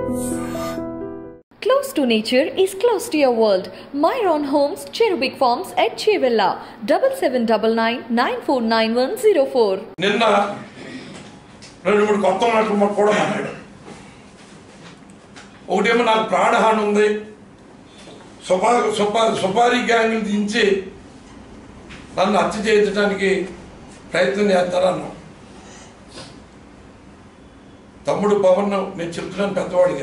Close to nature is close to your world. Myron Homes, Cherubic Farms at Chevilla, 7799 949104. నిన్న రెండు మూడు కొత్త మాటలు మాకు కూడా మాట్లాడు ఒకటేమో నాకు ప్రాణహాని ఉంది సుపా సుపా సుపారీ గ్యాంగ్ని దించి నన్ను హత్య చేయించడానికి ప్రయత్నం చేస్తారన్నాం తమ్ముడు పవన్ నేను చెప్తున్నాను పెద్దవాడిగా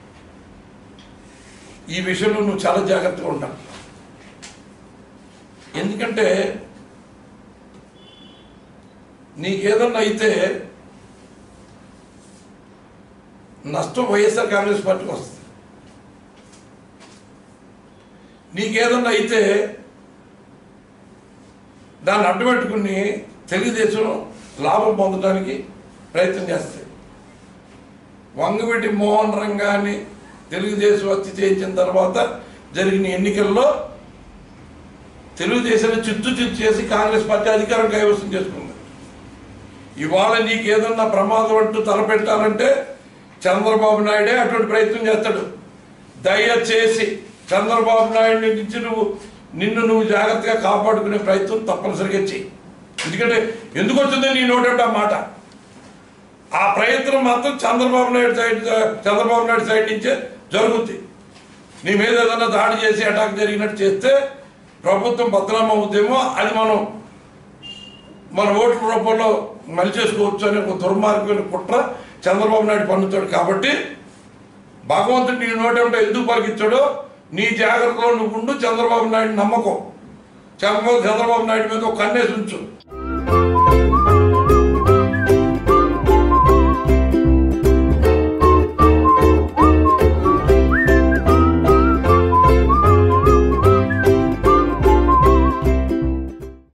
ఈ విషయంలో నువ్వు చాలా జాగ్రత్తగా ఉండాలి ఎందుకంటే నీకేదన్నా అయితే నష్టం వైఎస్ఆర్ కాంగ్రెస్ పార్టీకి వస్తుంది నీకేదన్నా అయితే దాన్ని అడ్డుపెట్టుకుని తెలుగుదేశం లాభం పొందడానికి ప్రయత్నం చేస్తాయి వంగవీటి మోహన్ రంగాన్ని తెలుగుదేశం హత్య చేయించిన తర్వాత జరిగిన ఎన్నికల్లో తెలుగుదేశాన్ని చిత్తు చిత్తు చేసి కాంగ్రెస్ పార్టీ అధికారం కైవసం చేసుకుంది ఇవాళ నీకు ఏదన్నా ప్రమాదం అంటూ తలపెట్టాలంటే చంద్రబాబు నాయుడే అటువంటి ప్రయత్నం చేస్తాడు దయచేసి చంద్రబాబు నాయుడు నుంచి నువ్వు నిన్ను నువ్వు జాగ్రత్తగా కాపాడుకునే ప్రయత్నం తప్పనిసరిగా చెయ్యి ఎందుకంటే ఎందుకు వచ్చింది నీ నోటంటే ఆ మాట ఆ ప్రయత్నం మాత్రం చంద్రబాబు నాయుడు సైడ్ చంద్రబాబు నాయుడు సైడ్ నుంచే జరుగుద్ది నీ మీద ఏదైనా దాడి చేసి అటాక్ జరిగినట్టు చేస్తే ప్రభుత్వం బదనామా అవుద్దేమో అది మనం మన ఓట్ల రూపంలో మలిచేసుకోవచ్చు అనే ఒక దుర్మార్గమైన కుట్ర చంద్రబాబు నాయుడు పన్నుతాడు కాబట్టి భగవంతుడు నీ నోటంటే ఎందుకు పలికించాడో నీ జాగ్రత్తలో నువ్వు ఉండు చంద్రబాబు నాయుడు నమ్మకం చంద్రబాబు చంద్రబాబు నాయుడు మీద ఒక కన్నేసి ఉంచు